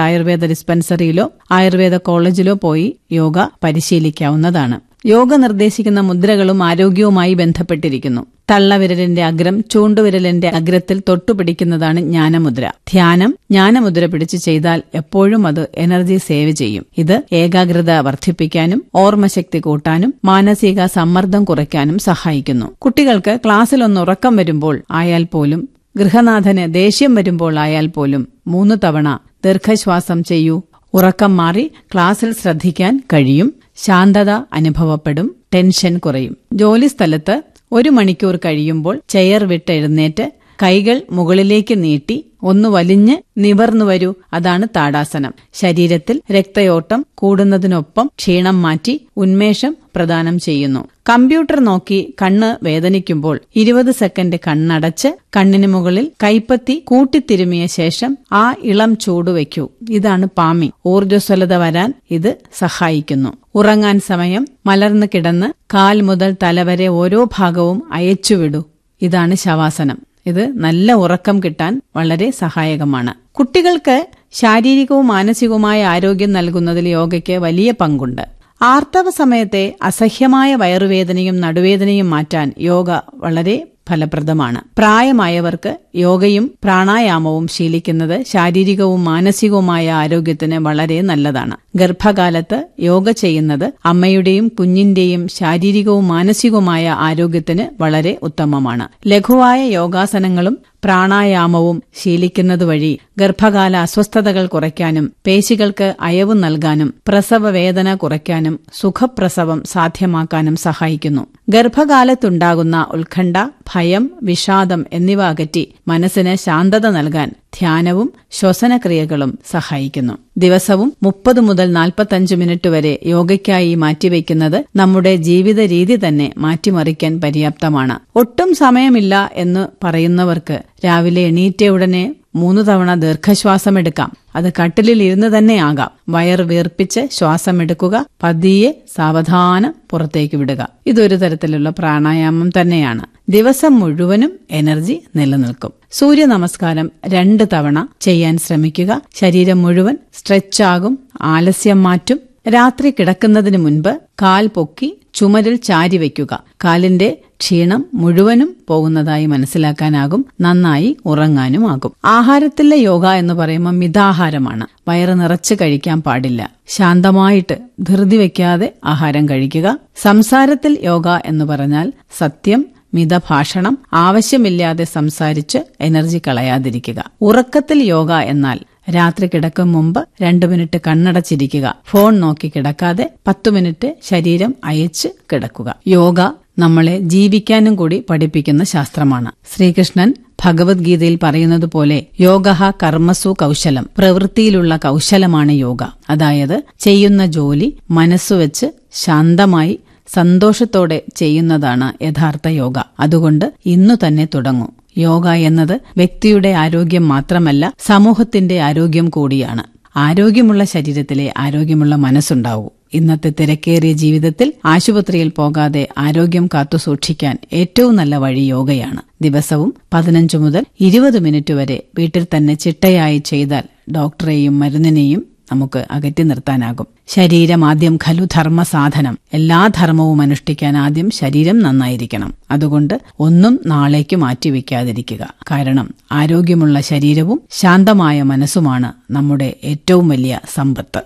ആയുർവേദ ഡിസ്പെൻസറിയിലോ ആയുർവേദ കോളേജിലോ പോയി യോഗ പരിശീലിക്കാവുന്നതാണ് യോഗ നിർദ്ദേശിക്കുന്ന മുദ്രകളും ആരോഗ്യവുമായി ബന്ധപ്പെട്ടിരിക്കുന്നു തള്ളവിരലിന്റെ അഗ്രം ചൂണ്ടുവിരലിന്റെ അഗ്രത്തിൽ തൊട്ടുപിടിക്കുന്നതാണ് ജ്ഞാനമുദ്ര ധ്യാനം ജ്ഞാനമുദ്ര പിടിച്ച് ചെയ്താൽ എപ്പോഴും അത് എനർജി സേവ് ചെയ്യും ഇത് ഏകാഗ്രത വർദ്ധിപ്പിക്കാനും ഓർമ്മശക്തി കൂട്ടാനും മാനസിക സമ്മർദ്ദം കുറയ്ക്കാനും സഹായിക്കുന്നു കുട്ടികൾക്ക് ക്ലാസ്സിൽ ഒന്ന് ഉറക്കം വരുമ്പോൾ ആയാൽ പോലും ഗൃഹനാഥന് ദേഷ്യം വരുമ്പോൾ ആയാൽ പോലും മൂന്ന് തവണ ദീർഘശ്വാസം ചെയ്യൂ ഉറക്കം മാറി ക്ലാസ്സിൽ ശ്രദ്ധിക്കാൻ കഴിയും ശാന്തത അനുഭവപ്പെടും ടെൻഷൻ കുറയും ജോലിസ്ഥലത്ത് ഒരു മണിക്കൂർ കഴിയുമ്പോൾ ചെയർ വിട്ട് എഴുന്നേറ്റ് കൈകൾ മുകളിലേക്ക് നീട്ടി ഒന്ന് വലിഞ്ഞ് നിവർന്നു വരൂ അതാണ് താടാസനം ശരീരത്തിൽ രക്തയോട്ടം കൂടുന്നതിനൊപ്പം ക്ഷീണം മാറ്റി ഉന്മേഷം പ്രദാനം ചെയ്യുന്നു കമ്പ്യൂട്ടർ നോക്കി കണ്ണ് വേദനിക്കുമ്പോൾ ഇരുപത് സെക്കൻഡ് കണ്ണടച്ച് കണ്ണിന് മുകളിൽ കൈപ്പത്തി കൂട്ടിത്തിരുമിയ ശേഷം ആ ഇളം ചൂട് വയ്ക്കൂ ഇതാണ് പാമി ഊർജ്ജസ്വലത വരാൻ ഇത് സഹായിക്കുന്നു ഉറങ്ങാൻ സമയം മലർന്നു കിടന്ന് കാൽ മുതൽ തലവരെ ഓരോ ഭാഗവും അയച്ചുവിടൂ ഇതാണ് ശവാസനം ഇത് നല്ല ഉറക്കം കിട്ടാൻ വളരെ സഹായകമാണ് കുട്ടികൾക്ക് ശാരീരികവും മാനസികവുമായ ആരോഗ്യം നൽകുന്നതിൽ യോഗയ്ക്ക് വലിയ പങ്കുണ്ട് ആർത്തവ സമയത്തെ അസഹ്യമായ വയറുവേദനയും നടുവേദനയും മാറ്റാൻ യോഗ വളരെ ഫലപ്രദമാണ് പ്രായമായവർക്ക് യോഗയും പ്രാണായാമവും ശീലിക്കുന്നത് ശാരീരികവും മാനസികവുമായ ആരോഗ്യത്തിന് വളരെ നല്ലതാണ് ഗർഭകാലത്ത് യോഗ ചെയ്യുന്നത് അമ്മയുടെയും കുഞ്ഞിന്റെയും ശാരീരികവും മാനസികവുമായ ആരോഗ്യത്തിന് വളരെ ഉത്തമമാണ് ലഘുവായ യോഗാസനങ്ങളും പ്രാണായാമവും ശീലിക്കുന്നത് വഴി ഗർഭകാല അസ്വസ്ഥതകൾ കുറയ്ക്കാനും പേശികൾക്ക് അയവ് നൽകാനും പ്രസവ വേദന കുറയ്ക്കാനും സുഖപ്രസവം സാധ്യമാക്കാനും സഹായിക്കുന്നു ഗർഭകാലത്തുണ്ടാകുന്ന ഉത്കണ്ഠ ഭയം വിഷാദം എന്നിവ അകറ്റി മനസ്സിന് ശാന്തത നൽകാൻ ധ്യാനവും ശ്വസനക്രിയകളും സഹായിക്കുന്നു ദിവസവും മുപ്പത് മുതൽ നാൽപ്പത്തഞ്ച് മിനിറ്റ് വരെ യോഗയ്ക്കായി മാറ്റിവെക്കുന്നത് നമ്മുടെ ജീവിത രീതി തന്നെ മാറ്റിമറിക്കാൻ പര്യാപ്തമാണ് ഒട്ടും സമയമില്ല എന്ന് പറയുന്നവർക്ക് രാവിലെ എണീറ്റ ഉടനെ മൂന്ന് തവണ ദീർഘശ്വാസമെടുക്കാം അത് കട്ടിലിൽ ഇരുന്ന് തന്നെ ആകാം വയർ വീർപ്പിച്ച് ശ്വാസമെടുക്കുക പതിയെ സാവധാനം പുറത്തേക്ക് വിടുക ഇതൊരു തരത്തിലുള്ള പ്രാണായാമം തന്നെയാണ് ദിവസം മുഴുവനും എനർജി നിലനിൽക്കും സൂര്യ നമസ്കാരം രണ്ട് തവണ ചെയ്യാൻ ശ്രമിക്കുക ശരീരം മുഴുവൻ സ്ട്രെച്ചാകും ആലസ്യം മാറ്റും രാത്രി കിടക്കുന്നതിന് മുൻപ് കാൽ പൊക്കി ചുമരിൽ ചാരി വയ്ക്കുക കാലിന്റെ ക്ഷീണം മുഴുവനും പോകുന്നതായി മനസ്സിലാക്കാനാകും നന്നായി ഉറങ്ങാനുമാകും ആഹാരത്തിലെ യോഗ എന്ന് പറയുമ്പോൾ മിതാഹാരമാണ് വയറ് നിറച്ച് കഴിക്കാൻ പാടില്ല ശാന്തമായിട്ട് ധൃതി വയ്ക്കാതെ ആഹാരം കഴിക്കുക സംസാരത്തിൽ യോഗ എന്ന് പറഞ്ഞാൽ സത്യം മിതഭാഷണം ആവശ്യമില്ലാതെ സംസാരിച്ച് എനർജി കളയാതിരിക്കുക ഉറക്കത്തിൽ യോഗ എന്നാൽ രാത്രി കിടക്കും മുമ്പ് രണ്ടു മിനിറ്റ് കണ്ണടച്ചിരിക്കുക ഫോൺ നോക്കി കിടക്കാതെ പത്തു മിനിറ്റ് ശരീരം അയച്ച് കിടക്കുക യോഗ നമ്മളെ ജീവിക്കാനും കൂടി പഠിപ്പിക്കുന്ന ശാസ്ത്രമാണ് ശ്രീകൃഷ്ണൻ ഭഗവത്ഗീതയിൽ പറയുന്നത് പോലെ യോഗ കർമ്മസു കൗശലം പ്രവൃത്തിയിലുള്ള കൗശലമാണ് യോഗ അതായത് ചെയ്യുന്ന ജോലി മനസ്സുവെച്ച് ശാന്തമായി സന്തോഷത്തോടെ ചെയ്യുന്നതാണ് യഥാർത്ഥ യോഗ അതുകൊണ്ട് ഇന്നു തന്നെ തുടങ്ങൂ യോഗ എന്നത് വ്യക്തിയുടെ ആരോഗ്യം മാത്രമല്ല സമൂഹത്തിന്റെ ആരോഗ്യം കൂടിയാണ് ആരോഗ്യമുള്ള ശരീരത്തിലെ ആരോഗ്യമുള്ള മനസ്സുണ്ടാവൂ ഇന്നത്തെ തിരക്കേറിയ ജീവിതത്തിൽ ആശുപത്രിയിൽ പോകാതെ ആരോഗ്യം കാത്തു സൂക്ഷിക്കാൻ ഏറ്റവും നല്ല വഴി യോഗയാണ് ദിവസവും പതിനഞ്ച് മുതൽ ഇരുപത് മിനിറ്റ് വരെ വീട്ടിൽ തന്നെ ചിട്ടയായി ചെയ്താൽ ഡോക്ടറെയും മരുന്നിനെയും നമുക്ക് അകറ്റി നിർത്താനാകും ശരീരം ആദ്യം ഖലു ധർമ്മ സാധനം എല്ലാ ധർമ്മവും അനുഷ്ഠിക്കാൻ ആദ്യം ശരീരം നന്നായിരിക്കണം അതുകൊണ്ട് ഒന്നും നാളേക്ക് മാറ്റിവെക്കാതിരിക്കുക കാരണം ആരോഗ്യമുള്ള ശരീരവും ശാന്തമായ മനസ്സുമാണ് നമ്മുടെ ഏറ്റവും വലിയ സമ്പത്ത്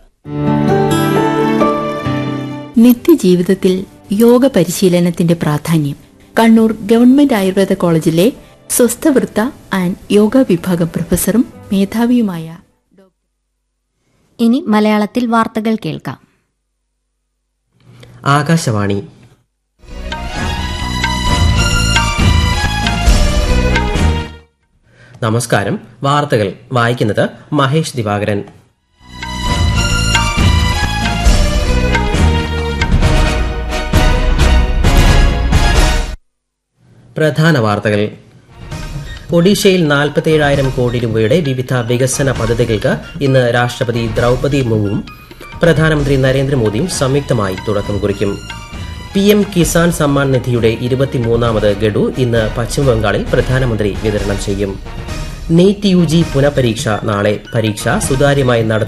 നിത്യജീവിതത്തിൽ യോഗ പരിശീലനത്തിന്റെ പ്രാധാന്യം കണ്ണൂർ ഗവൺമെന്റ് ആയുർവേദ കോളേജിലെ സ്വസ്ഥവൃത്ത ആൻഡ് യോഗ വിഭാഗം പ്രൊഫസറും മേധാവിയുമായ ഇനി മലയാളത്തിൽ വാർത്തകൾ കേൾക്കാം ആകാശവാണി നമസ്കാരം വാർത്തകൾ വായിക്കുന്നത് മഹേഷ് ദിവാകരൻ പ്രധാന വാർത്തകൾ ഒഡീഷയിൽ നാൽപ്പത്തേഴായിരം കോടി രൂപയുടെ വിവിധ വികസന പദ്ധതികൾക്ക് ഇന്ന് രാഷ്ട്രപതി ദ്രൗപദി മുർമുവും പ്രധാനമന്ത്രി നരേന്ദ്രമോദിയും സംയുക്തമായി തുടക്കം കുറിക്കും പി എം കിസാൻ സമ്മാൻ നിധിയുടെ ഇരുപത്തിമൂന്നാമത് ഗഡു ഇന്ന് പശ്ചിമബംഗാളിൽ പ്രധാനമന്ത്രി വിതരണം ചെയ്യും നീറ്റ് യു ജി പുനഃപരീക്ഷ നാളെ പരീക്ഷ സുതാര്യമായി നടത്തി